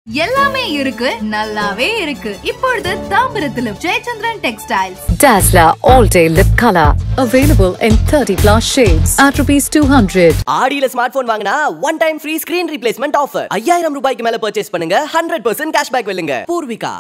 எல்லாமே இருக்கு நல்லாவே இருக்கு இப்பொழுது தாம்பரத்திலும் Jayachandran textiles Dazzler All Day Lip Color. Available in 30 plus shades at rupees 200. ஆடியில ஸ்மார்ட் போன் வாங்கினா one time free screen replacement offer ஐயாயிரம் ரூபாய்க்கு மேல பர்ச்சேஸ் பண்ணுங்க ஹண்ட்ரட் பர்சன்ட் கேஷ்பேக் வெல்லுங்க பூர்விகா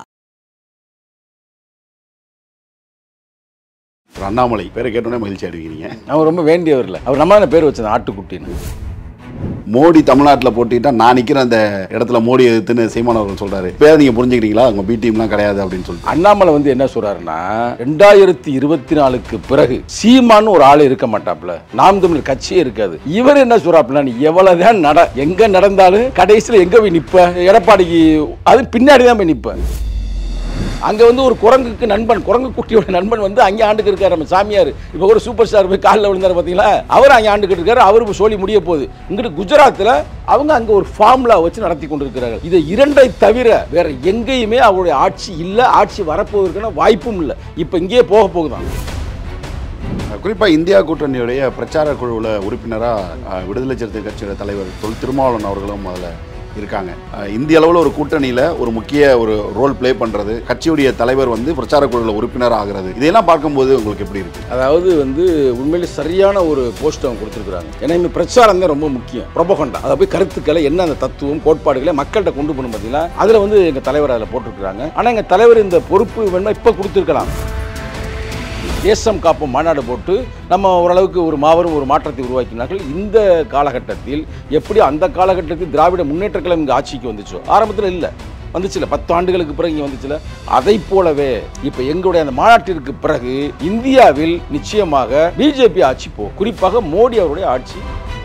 ஒரு அண்ணாமலை பேரை கேட்டோன்னே மகிழ்ச்சி அடைவீங்க அவர் ரொம்ப வேண்டியவர் இல்லை அவர் நம்ம பேர் வச்சது ஆட்டுக்குட்டின்னு மோடி தமிழ்நாட்டில் போட்டிட்டா நான் நிற்கிற அந்த இடத்துல மோடி எதிர்த்துன்னு சீமான் அவர்கள் சொல்றாரு பேரை நீங்க புரிஞ்சுக்கிறீங்களா உங்க பி டீம்லாம் கிடையாது அப்படின்னு சொல்லிட்டு அண்ணாமலை வந்து என்ன சொல்றாருன்னா ரெண்டாயிரத்தி இருபத்தி நாலுக்கு பிறகு சீமான்னு ஒரு ஆள் இருக்க மாட்டாப்ல நாம் தமிழர் கட்சியே இருக்காது இவர் என்ன சொல்றாப்புல நீ எவ்வளவுதான் நட எங்க நடந்தாலும் கடைசியில் எங்க போய் நிப்ப எடப்பாடிக்கு அது பின்னாடி தான் போய் நிப்ப அங்க வந்து ஒரு குரங்குக்கு நண்பன் குரங்கு குட்டியோட நண்பன் வந்து அங்கே ஆண்டுக்கு இருக்காரு நம்ம சாமியார் இப்போ ஒரு சூப்பர் ஸ்டார் போய் காலில் விழுந்தாரு பார்த்தீங்களா அவர் அங்கே ஆண்டுக்கிட்டு இருக்காரு அவரு சோழி முடிய போகுது இங்கிட்டு குஜராத்தில் அவங்க அங்கே ஒரு ஃபார்முலா வச்சு நடத்தி கொண்டிருக்கிறார்கள் இதை இரண்டை தவிர வேற எங்கேயுமே அவருடைய ஆட்சி இல்லை ஆட்சி வரப்போவதற்கான வாய்ப்பும் இல்லை இப்போ இங்கேயே போக போகுதான் குறிப்பா இந்தியா கூட்டணியுடைய பிரச்சார குழுவில் உறுப்பினராக விடுதலை சிறுத்தை கட்சியோட தலைவர் தொல் திருமாவளவன் அவர்களும் அதில் இருக்காங்க அஹ், இந்திய அளவில் ஒரு கூட்டணியில் ஒரு முக்கிய ஒரு ரோல் ப்ளே பண்ணுறது கட்சியுடைய தலைவர் வந்து பிரச்சார குழுவில் உறுப்பினர் ஆகிறது இதையெல்லாம் பார்க்கும்போது உங்களுக்கு எப்படி இருக்கு அதாவது வந்து உண்மையிலே சரியான ஒரு போஸ்ட் அவங்க கொடுத்துருக்காங்க ஏன்னா இந்த பிரச்சாரம் தான் ரொம்ப முக்கியம் ப்ரொபகண்டா அதை போய் கருத்துக்களை என்ன அந்த தத்துவம் கோட்பாடுகளை மக்கள்கிட்ட கொண்டு போகணும் பார்த்தீங்களா அதில் வந்து எங்கள் தலைவர் அதில் போட்டிருக்கிறாங்க ஆனால் எங்கள் தலைவர் இந்த பொறுப்பு வேணுமா இப்போ கொடுத்துருக்கலாம் தேசம் காப்போம் மாநாடு போட்டு நம்ம ஓரளவுக்கு ஒரு மாபெரும் ஒரு மாற்றத்தை உருவாக்கினார்கள் இந்த காலகட்டத்தில் எப்படி அந்த காலகட்டத்தில் திராவிட முன்னேற்ற கழகம் இங்கே ஆட்சிக்கு வந்துச்சோ ஆரம்பத்தில் இல்லை வந்துச்சுல பத்து ஆண்டுகளுக்கு பிறகு இங்கே வந்துச்சுல அதை போலவே இப்போ எங்களுடைய அந்த மாநாட்டிற்கு பிறகு இந்தியாவில் நிச்சயமாக பிஜேபி ஆட்சி போ குறிப்பாக மோடி அவருடைய ஆட்சி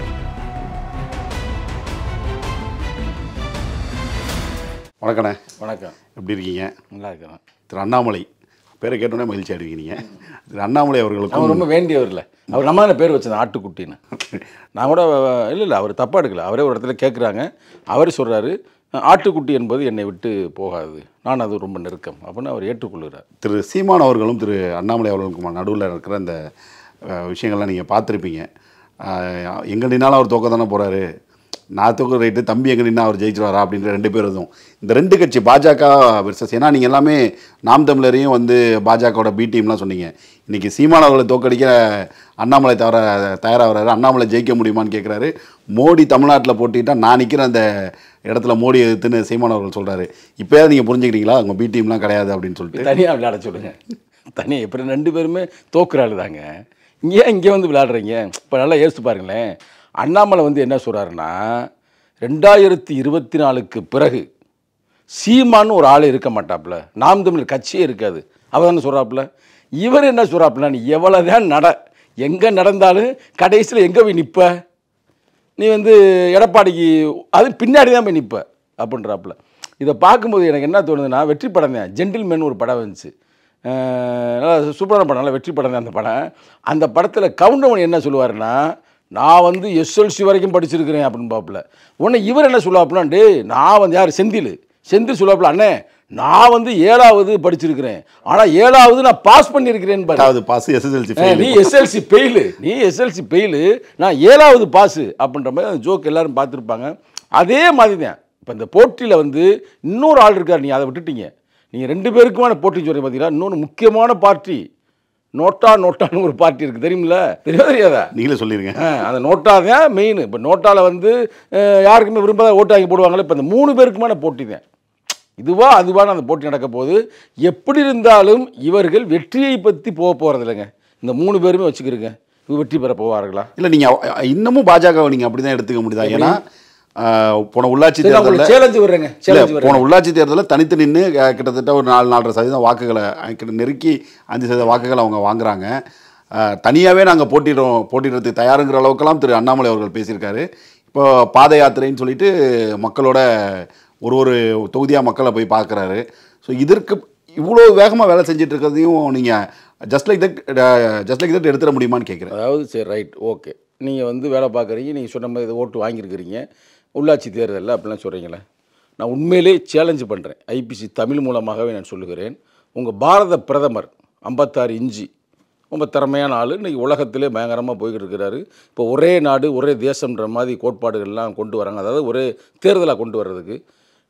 வணக்கண்ணே வணக்கம் எப்படி இருக்கீங்க நல்லா இருக்கிறேன் திரு அண்ணாமலை பேரை கேட்டோன்னே மகிழ்ச்சி அடைவீங்க திரு அண்ணாமலை அவர் அவர்களுக்கும் ரொம்ப வேண்டியவர் இல்லை அவர் நம்ம தானே பேர் வச்சது ஆட்டுக்குட்டின்னு நான் கூட இல்லை இல்லை அவர் தப்பாக எடுக்கல அவரே ஒரு இடத்துல கேட்குறாங்க அவரே சொல்கிறாரு ஆட்டுக்குட்டி என்பது என்னை விட்டு போகாது நான் அது ரொம்ப நெருக்கம் அப்படின்னு அவர் ஏற்றுக்கொள்கிறார் திரு சீமான் அவர்களும் திரு அண்ணாமலை அவர்களுக்கும் நடுவில் இருக்கிற இந்த அஹ், விஷயங்கள்லாம் நீங்கள் பார்த்துருப்பீங்க எங்கே நின்னாலும் அவர் தோக்க தானே போகிறாரு நான் தோக்க ரைட்டு தம்பி எங்கே நின்னா அவர் ஜெயிச்சிருவாரா அப்படின்ற ரெண்டு பேர் இதுவும் இந்த ரெண்டு கட்சி பாஜக வெர்சஸ் ஏன்னா நீங்கள் எல்லாமே நாம் தமிழரையும் வந்து பாஜகவோட பி டீம்லாம் சொன்னீங்க இன்றைக்கி சீமான் அவர்களை தோக்கடிக்க அண்ணாமலை தவிர தயாராகிறாரு அண்ணாமலை ஜெயிக்க முடியுமான்னு கேட்குறாரு மோடி தமிழ்நாட்டில் போட்டிட்டா நான் நிற்கிற அந்த இடத்துல மோடி எதிர்த்துன்னு சீமான் அவர்கள் சொல்கிறாரு இப்போயாவது நீங்கள் புரிஞ்சுக்கிறீங்களா உங்கள் பி டீம்லாம் கிடையாது அப்படின்னு சொல்லிட்டு தனியாக விளையாட சொல்லுங்க தனியாக இப்போ ரெண்டு பேருமே தோக்குறாள் தாங்க இங்கே இங்கே வந்து விளையாடுறீங்க இப்போ நல்லா யோசிச்சு பாருங்களேன் அண்ணாமலை வந்து என்ன சொல்கிறாருன்னா ரெண்டாயிரத்தி இருபத்தி நாலுக்கு பிறகு சீமான்னு ஒரு ஆள் இருக்க மாட்டாப்புல நாம் தமிழர் கட்சியே இருக்காது அவர் தானே சொல்கிறாப்புல இவர் என்ன சொல்கிறாப்புல நீ எவ்வளோதான் நட எங்கே நடந்தாலும் கடைசியில் எங்கே போய் நிற்ப நீ வந்து எடப்பாடிக்கு அது பின்னாடி தான் போய் நிற்ப அப்படின்றாப்புல இதை பார்க்கும்போது எனக்கு என்ன தோணுதுன்னா வெற்றி படம் தான் ஜென்டில்மேன் ஒரு படம் வந்துச்சு அஹ் நல்லா சூப்பரான படம் நல்லா வெற்றி படம் தான் அந்த படம் அந்த படத்தில் கவுண்டமணி என்ன சொல்லுவாருன்னா நான் வந்து எஸ்எல்சி வரைக்கும் படிச்சிருக்கிறேன் அப்படின்னு பார்ப்பல உடனே இவர் என்ன சொல்லுவாப்புனா டேய் நான் வந்து யார் செந்தில் செந்தில் சொல்லுவாப்புல அண்ணே நான் வந்து ஏழாவது படிச்சிருக்கிறேன் ஆனால் ஏழாவது நான் பாஸ் பண்ணியிருக்கிறேன் பாரு எட்டாவது பாஸ் எஸ்எஸ்எல்சி ஏய், நீ எஸ்எல்சி பெயிலு நீ எஸ்எல்சி பெயிலு நான் ஏழாவது பாஸு அப்படின்ற மாதிரி அந்த ஜோக் எல்லாரும் பார்த்துருப்பாங்க அதே மாதிரி தான் இப்போ இந்த போட்டியில் வந்து இன்னொரு ஆள் இருக்கார் நீ அதை விட்டுட்டீங்க நீங்கள் ரெண்டு பேருக்குமான போட்டி சொல்கிறீங்க பார்த்தீங்களா இன்னொன்று முக்கியமான பார்ட்டி நோட்டா நோட்டான்னு ஒரு பார்ட்டி இருக்குது தெரியுமில்ல தெரியாத தெரியாதா நீங்களே சொல்லிருங்க ஆ, அந்த நோட்டா தான் மெயின் இப்போ நோட்டாவில் வந்து அஹ், யாருக்குமே விரும்பாத ஓட்டு வாங்கி போடுவாங்களே இப்போ இந்த மூணு பேருக்குமான போட்டி தான் இதுவா அதுவான அந்த போட்டி நடக்க போகுது எப்படி இருந்தாலும் இவர்கள் வெற்றியை பற்றி போக போகிறது இல்லைங்க இந்த மூணு பேருமே வச்சுக்கிறீங்க இவங்க வெற்றி பெற போவார்களா இல்ல நீங்க அ- இன்னமும் பாஜகவை நீங்க அப்படிதான் எடுத்துக்க முடியுதா ஏன்னா ஆஹ், போன உள்ளாட்சி சரி நான் உங்களுக்கு தேர்தலில் சேலஞ்சு விடுறேங்க இல்ல சேலஞ்சு போன விடுறேன் உள்ளாட்சி தேர்தலில் தனித்து நின்று கிட்டத்தட்ட ஒரு நாலு நாலரை சதவீதம் வாக்குகளை அஹ், கிட்ட நெருக்கி அஞ்சு சதவீத வாக்குகளை அவங்க வாங்குறாங்க ஆஹ், தனியாவே நாங்க போட்டிடுறோம் போட்டிடுறதுக்கு தயாருங்கிற அளவுக்கெல்லாம் திரு அண்ணாமலை அவர்கள் பேசியிருக்காரு இப்போ பாத யாத்திரைன்னு சொல்லிட்டு மக்களோட ஒரு ஒரு தொகுதியா மக்களை போய் பார்க்குறாரு ஸோ இதற்கு இவ்வளோ வேகமாக வேலை செஞ்சுட்டு இருக்கிறதையும் நீங்கள் just like that just like that எடுத்துட முடியுமான்னு கேட்குறேன் அதாவது சரி ரைட் ஓகே நீங்கள் வந்து வேலை பார்க்குறீங்க நீங்கள் சொன்ன மாதிரி இது ஓட்டு வாங்கியிருக்கிறீங்க உள்ளாட்சி தேர்தலில் அப்படிலாம் சொல்கிறீங்களே நான் உண்மையிலே சேலஞ்சு பண்ணுறேன் ஐபிசி தமிழ் மூலமாகவே நான் சொல்லுகிறேன் உங்கள் பாரத பிரதமர் ஐம்பத்தாறு இஞ்சி ரொம்ப திறமையான ஆள் இன்றைக்கி உலகத்திலே பயங்கரமாக போய்கிட்டு இருக்கிறாரு இப்போ ஒரே நாடு ஒரே தேசம்ன்ற மாதிரி கோட்பாடுகள்லாம் கொண்டு வராங்க அதாவது ஒரே தேர்தலாக கொண்டு வர்றதுக்கு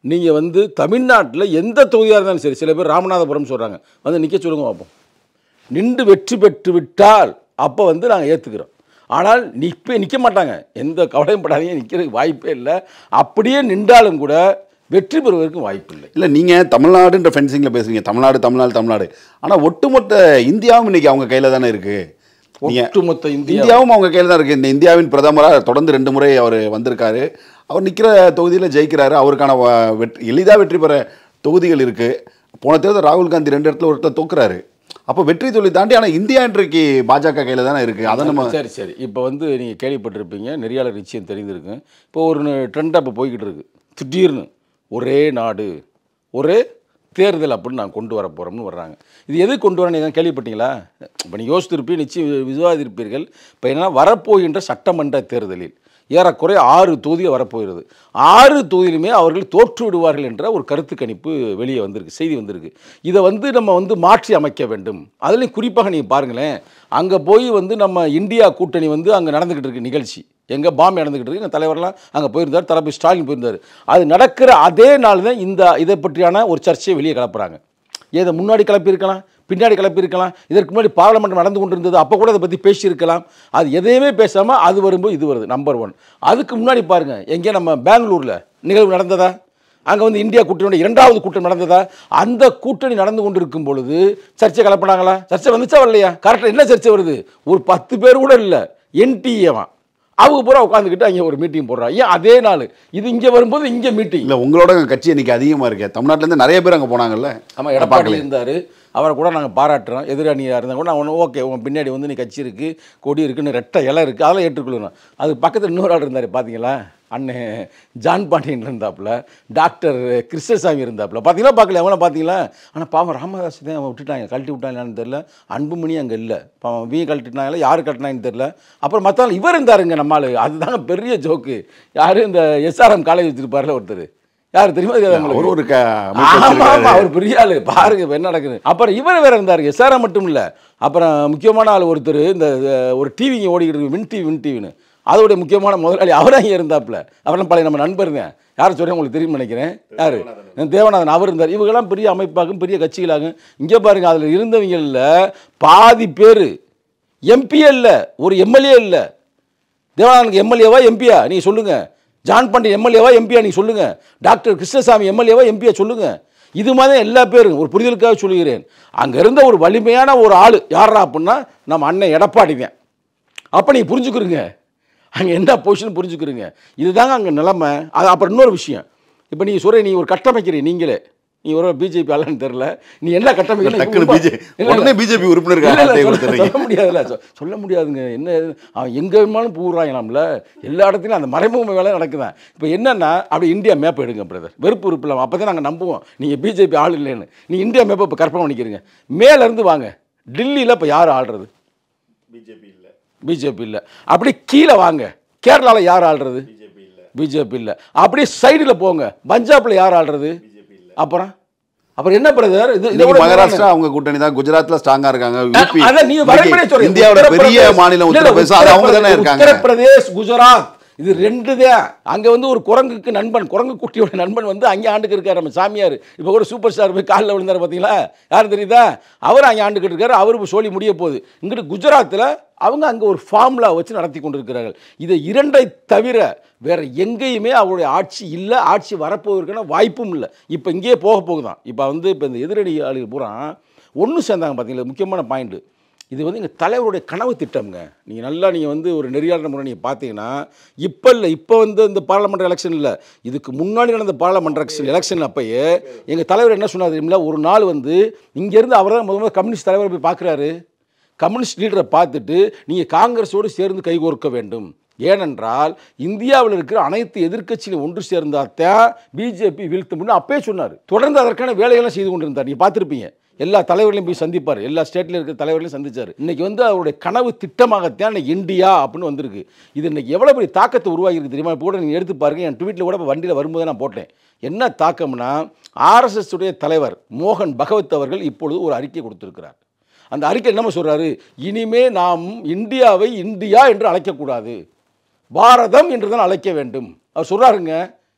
நீங்கள் வந்து தமிழ்நாட்டில் எந்த தொகுதியாக இருந்தாலும் சரி சில பேர் ராமநாதபுரம் சொல்கிறாங்க வந்து நிற்க சொல்லுங்க பார்ப்போம் நின்று வெற்றி பெற்று விட்டால் அப்போ வந்து நாங்கள் ஏற்றுக்கிறோம் ஆனால் நிற்பே நிற்க மாட்டாங்க எந்த கவலையும் படாதீங்க நிற்கிறதுக்கு வாய்ப்பே இல்லை அப்படியே நின்றாலும் கூட வெற்றி பெறுவதற்கு வாய்ப்பு இல்லை இல்லை நீங்கள் தமிழ்நாடுன்ற ஃபென்சிங்கில் பேசுறீங்க தமிழ்நாடு தமிழ்நாடு தமிழ்நாடு ஆனால் ஒட்டுமொத்த இந்தியாவும் இன்னைக்கு அவங்க கையில் தானே இருக்குது ஒட்டுமொத்த இந்தியா இந்தியாவும் அவங்க கையில் தான் இருக்குது இந்த இந்தியாவின் பிரதமராக தொடர்ந்து ரெண்டு முறை அவர் வந்திருக்காரு அவர் நிற்கிற தொகுதியில் ஜெயிக்கிறாரு அவருக்கான வ- வெற்றி எளிதாக வெற்றி பெற தொகுதிகள் இருக்குது போன தேர்தல் ராகுல் காந்தி ரெண்டு இடத்துல ஒரு இடத்துல தோக்குறாரு அப்போ வெற்றி தொழில் தாண்டி ஆனால் இந்தியா இன்றைக்கு பாஜக கையில் தானே இருக்குது அதை நம்ம சரி சரி இப்போ வந்து நீங்கள் கேள்விப்பட்டிருப்பீங்க நெறியாளர் நிச்சயம் தெரிந்திருக்கு இப்போ ஒரு ட்ரெண்டாக இப்போ போய்கிட்டு இருக்கு திடீர்னு ஒரே நாடு ஒரே தேர்தல் அப்படின்னு நான் கொண்டு வர போகிறோம்னு வர்றாங்க இது எது கொண்டு வரேன்னு நீங்கள் கேள்விப்பட்டீங்களா இப்போ நீங்கள் யோசித்திருப்பீங்க நிச்சயம் விவாதிருப்பீர்கள் இப்போ என்னன்னா வரப்போகின்ற சட்டமன்ற தேர்தலில் ஏறக்குறைய ஆறு தொகுதியில் வரப்போகிறது ஆறு தொகுதியிலுமே அவர்கள் தோற்று விடுவார்கள் என்ற ஒரு கருத்து கணிப்பு வெளியே வந்திருக்கு செய்தி வந்திருக்கு இதை வந்து நம்ம வந்து மாற்றி அமைக்க வேண்டும் அதுலேயும் குறிப்பாக நீங்கள் பாருங்களேன் அங்கே போய் வந்து நம்ம இந்தியா கூட்டணி வந்து அங்கே நடந்துக்கிட்டு இருக்கு நிகழ்ச்சி எங்கே பாம்பே நடந்துக்கிட்டு இருக்கு எங்கள் தலைவர்லாம் அங்கே போயிருந்தார் தளபதி ஸ்டாலின் போயிருந்தார் அது நடக்கிற அதே நாள் தான் இந்த இதை பற்றியான ஒரு சர்ச்சையை வெளியே கிளப்புறாங்க ஏதை முன்னாடி கிளப்பியிருக்கலாம் பின்னாடி கிளப்பியிருக்கலாம் இதற்கு முன்னாடி பாராளுமன்றம் நடந்து கொண்டிருந்தது அப்போ கூட அதை பற்றி பேசியிருக்கலாம் அது எதையுமே பேசாமல் அது வரும்போது இது வருது நம்பர் ஒன் அதுக்கு முன்னாடி பாருங்கள் எங்கே நம்ம பெங்களூரில் நிகழ்வு நடந்ததா அங்கே வந்து இந்தியா கூட்டணியோட இரண்டாவது கூட்டம் நடந்ததா அந்த கூட்டணி நடந்து கொண்டிருக்கும் பொழுது சர்ச்சை கலப்பினாங்களா சர்ச்சை வந்துச்சா வரலையா கரெக்டாக என்ன சர்ச்சை வருது ஒரு பத்து பேர் கூட இல்லை என்டிஏவா அவங்க பூரா உட்காந்துக்கிட்டு அங்கே ஒரு மீட்டிங் போடுறாங்க ஏன் அதே நாள் இது இங்கே வரும்போது இங்கே மீட்டிங் இல்லை உங்களோட கட்சி இன்னைக்கு அதிகமாக இருக்கு தமிழ்நாட்டிலேருந்து நிறைய பேர் அங்கே போனாங்கல்ல ஆமாம் எடப்பாடி இருந்தார் அவரை கூட நாங்கள் பாராட்டுறோம் எதிரணியாக இருந்தால் கூட நான் ஒன்று ஓகே உன் பின்னாடி வந்து நீ கட்சி இருக்குது கொடி இருக்குன்னு ரெட்டை இலை இருக்குது அதெல்லாம் ஏற்றுக்கொள்ளணும் அது பக்கத்தில் இன்னொரு ஆள் இருந்தார் பார்த்தீங்களா அண்ணன் ஜான் பாண்டியன் இருந்தாப்புல டாக்டர் கிருஷ்ணசாமி இருந்தாப்புல பார்த்தீங்களா பார்க்கல அவனை பார்த்தீங்களா ஆனால் பாவம் ராமதாஸ் தான் அவன் விட்டுட்டாங்க கழட்டி விட்டாங்களான்னு தெரில அன்புமணி அங்கே இல்லை பாவம் வீ கழட்டினாங்களா யார் கட்டினாங்கன்னு தெரில அப்புறம் மற்ற இவர் இருந்தாருங்க நம்ம ஆளு அதுதாங்க பெரிய ஜோக்கு யார் இந்த எஸ்ஆர்எம் காலேஜ் வச்சிருப்பார்ல ஒருத்தர் யார் தெரியுமா தெரியாதா உங்களுக்கு? அவர் ஒரு க அமைப்பு ஆமா ஆமா வச்சிருக்காரு. அவர் பெரிய ஆளு பாருங்க இப்ப என்ன நடக்குது அப்புறம் இவர் வேற இருந்தாரு எஸ்ஆர்எம் மட்டும் இல்ல அப்புறம் முக்கியமான ஆள் ஒருத்தர் இந்த அஹ், ஒரு டிவி இங்கே ஓடிக்கிட்டு இருக்கு வின் டிவி வின் டிவின்னு அதோடைய முக்கியமான முதலாளி அவரும் இங்கே இருந்தாப்புல அவரெல்லாம் பழைய நம்ம நண்பர் தான் யார் சொல்றேன் உங்களுக்கு தெரியும் நினைக்கிறேன் யாரு தேவநாதன் அவர் இருந்தார் இவங்கெல்லாம் பெரிய அமைப்பாகும் பெரிய கட்சிகளாகும் இங்கே பாருங்க அதில் இருந்தவங்களில் பாதி பேர் எம்பியே இல்லை ஒரு எம்எல்ஏ இல்லை தேவநாதனுக்கு எம்எல்ஏவா எம்பியா நீங்கள் சொல்லுங்கள் ஜான் பாண்டியன் எம்எல்ஏவா எம்பியா நீங்கள் சொல்லுங்கள் டாக்டர் கிருஷ்ணசாமி எம்எல்ஏவா எம்பியா சொல்லுங்கள் இது மாதிரி எல்லா பேரும் ஒரு புரிதலுக்காக சொல்லுகிறேன் அங்கே இருந்த ஒரு வலிமையான ஒரு ஆள் யாரா அப்படின்னா நம்ம அண்ணன் எடப்பாடி தான் அப்போ நீங்கள் புரிஞ்சுக்கிறீங்க அங்கே என்ன பொசிஷன் புரிஞ்சுக்கிறீங்க இதுதாங்க அங்கே நிலைமை அது அப்புறம் இன்னொரு விஷயம் இப்போ நீங்கள் சொல்ற நீ ஒரு கட்டமைக்கிறீங்க நீங்களே நீ ஒரு பிஜேபி அல்லன்னு தெரில நீ என்ன கட்டமைக்கிறீங்க டக்குனு BJP உடனே BJP உறுப்பினருக்கு இல்ல, இல்ல, அட்டையை சொல்ல- கொடுத்துறீங்க. சொல்ல முடியாதுல்ல சொ- சொல்ல முடியாதுங்க என்ன இது? அவன் எங்கே வேணாலும் பூராங்களாம்ல எல்லா இடத்துலையும் அந்த மறைமுக வேலை நடக்குதான் இப்போ என்னன்னா அப்படி இந்தியா மேப் எடுங்க பிரதர் வெறுப்பு உறுப்பு இல்லாமல் அப்போ தான் நாங்கள் நம்புவோம் நீங்கள் பிஜேபி ஆள் இல்லைன்னு நீ இந்தியா மேப்பை இப்போ கற்பனை பண்ணிக்கிறீங்க மேலேருந்து வாங்க டெல்லியில் இப்போ யார் ஆள்றது பிஜேபி இல்லை அப்படி கீழே வாங்க கேரளாவில் யார் ஆள்றது பிஜேபி இல்லை அப்படியே சைடில் போங்க பஞ்சாப்ல யார் ஆள்றது அப்புறம் அப்புறம் என்ன பிரதர் இது இன்னைக்கு இதோட மகாராஷ்டிரா அவங்க கூட்டணி தான் குஜராத்ல ஸ்ட்ராங்கா இருக்காங்க யூபி அதான் நீங்க வரைபடம் இன்னைக்கு சொல்றீங்க. இந்தியாவோட பெரிய உத்தரப்பிரதேஷ். மாநிலம் இல்ல, இல்ல, உத்தரப்பிரதேசம் அது அவங்க தானே இருக்காங்க உத்தரப்பிரதேஷ் குஜராத் இது ரெண்டு தான் அங்க வந்து ஒரு குரங்குக்கு நண்பன் குரங்கு குட்டியோட நண்பன் வந்து அங்கே ஆண்டுக்கு இருக்காரு நம்ம சாமியார் இப்போ கூட சூப்பர் ஸ்டார் போய் காலில் விழுந்தாரு பார்த்தீங்களா யார் தெரியுதா அவர் அங்கே ஆண்டுக்கிட்டு இருக்காரு அவர் இப்போ சொல்லி முடிய போகுது இங்கிட்டு குஜராத்தில் அவங்க அங்கே ஒரு ஃபார்முலா வச்சு நடத்தி கொண்டிருக்கிறார்கள் இதை இரண்டை தவிர வேற எங்கேயுமே அவருடைய ஆட்சி இல்லை ஆட்சி வரப்போவதற்கான வாய்ப்பும் இல்லை இப்போ இங்கேயே போக போகுதான் இப்போ வந்து இப்போ இந்த எதிரடி ஆளுகள் பூரா ஒன்று சேர்ந்தாங்க பார்த்தீங்களா முக்கியமான பாயிண்ட் இது வந்து எங்கள் தலைவருடைய கனவு திட்டம்ங்க நீங்கள் நல்லா நீங்கள் வந்து ஒரு நெறியாளர் முறை நீங்கள் பார்த்தீங்கன்னா இப்போ இல்லை இப்போ வந்து இந்த பாராளுமன்ற எலெக்ஷன் இல்லை இதுக்கு முன்னாடி நடந்த பாராளுமன்ற எலெக்ஷன் எலெக்ஷன் அப்பயே எங்கள் தலைவர் என்ன சொன்னார் தெரியுங்களா ஒரு நாள் வந்து இங்கேருந்து அவர் தான் முதல்ல கம்யூனிஸ்ட் தலைவரை போய் பார்க்குறாரு கம்யூனிஸ்ட் லீடரை பார்த்துட்டு நீங்கள் காங்கிரஸோடு சேர்ந்து கைகோர்க்க வேண்டும் ஏனென்றால் இந்தியாவில் இருக்கிற அனைத்து எதிர்க்கட்சிகளும் ஒன்று சேர்ந்தாத்தான் பிஜேபி வீழ்த்த முடியும் அப்பயே சொன்னார் தொடர்ந்து அதற்கான வேலையெல்லாம் செய்து கொண்டிருந்தார் நீங்கள் பார்த்துருப்பீங்க எல்லா தலைவர்களையும் போய் சந்திப்பார் எல்லா ஸ்டேட்டில் இருக்கிற தலைவர்களையும் சந்திச்சார் இன்னைக்கு வந்து அவருடைய கனவு திட்டமாகத்தான் இன்னைக்கு இந்தியா அப்படின்னு வந்திருக்கு இது இன்னைக்கு எவ்வளோ பெரிய தாக்கத்தை உருவாகி இருக்கு தெரியுமா இப்போ கூட நீங்கள் எடுத்து பாருங்க என் ட்வீட்டில் கூட இப்போ வண்டியில் வரும்போது நான் போட்டேன் என்ன தாக்கம்னா ஆர்எஸ்எஸ் உடைய தலைவர் மோகன் பகவத் அவர்கள் இப்பொழுது ஒரு அறிக்கை கொடுத்திருக்கிறார் அந்த அறிக்கை என்னமா சொல்றாரு இனிமே நாம் இந்தியாவை இந்தியா என்று அழைக்கக்கூடாது பாரதம் என்று தான் அழைக்க வேண்டும் அவர் சொல்றாருங்க